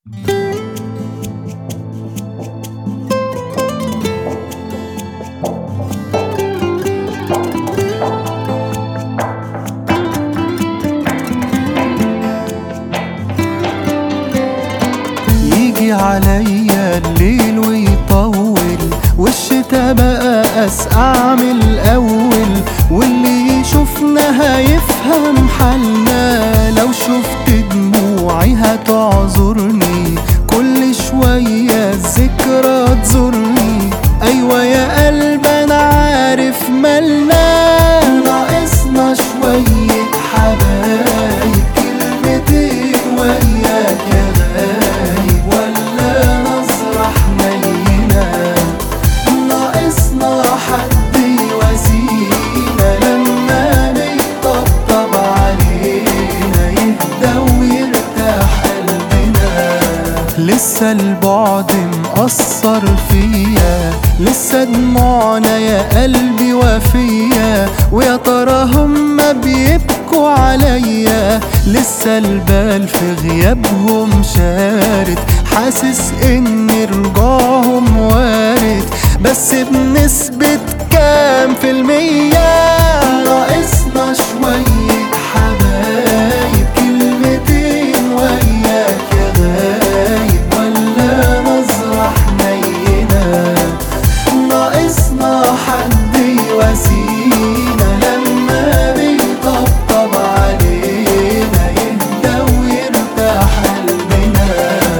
يجي عليا الليل ويطول والشتا بقى أسقع من الأول واللي يشوفنا هيفهم حالنا لو شفت دموعي هتعذرني كل شوية الذكرى تزورني أيوة يا قلب أنا عارف مالنا ناقصنا شوية حبايب كلمتين وياك يا غايب ولا نظرة حنينة ناقصنا حد يواسينا لما بيطبطب علينا يهدى ويرتاح قلبنا لسه البعد مأثر فيا لسه دموعنا يا قلبي وفيا ويا ترى هما بيبكوا عليا لسه البال في غيابهم شارد حاسس ان رجوعهم وارد بس بنسبة كام في المية ناقصنا شوية حبايب كلمتين وياك يا غايب ولا نظرة حنينة ناقصنا حد يواسينا لما بيطبطب علينا يهدى ويرتاح قلبنا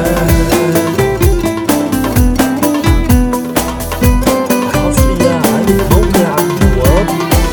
حصرية على موقع عبد الوهاب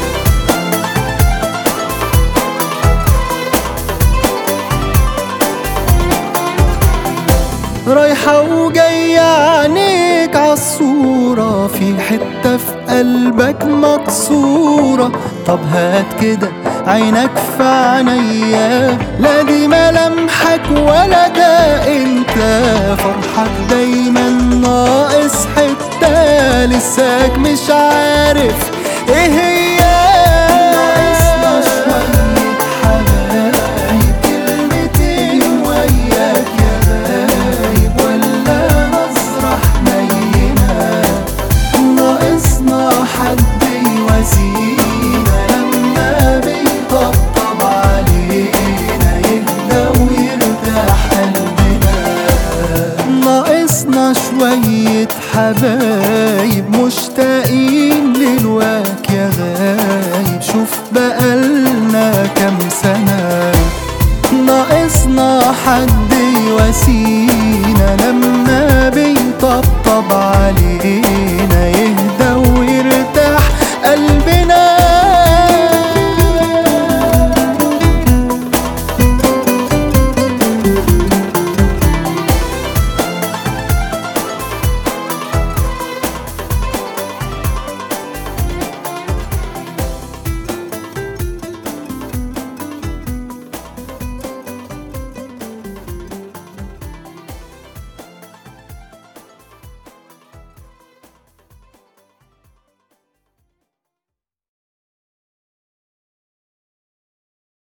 رايحة وجاية عينيك عالصورة في حتة في قلبك مكسورة طب هات كده عينك في عينيا لا دي ملامحك ولا ده انت فرحك دايما ناقص حتة لساك مش عارف ايه هي ناقصنا شوية حبايب كلمتين وياك يا غايب ولا نظرة حنينة ناقصنا حد يواسينا لما بيطبطب علينا يهدى ويرتاح قلبنا ناقصنا شوية حبايب مشتاقين للواك يا غايب شوف بقالنا كام سنة ناقصنا حد يواسينا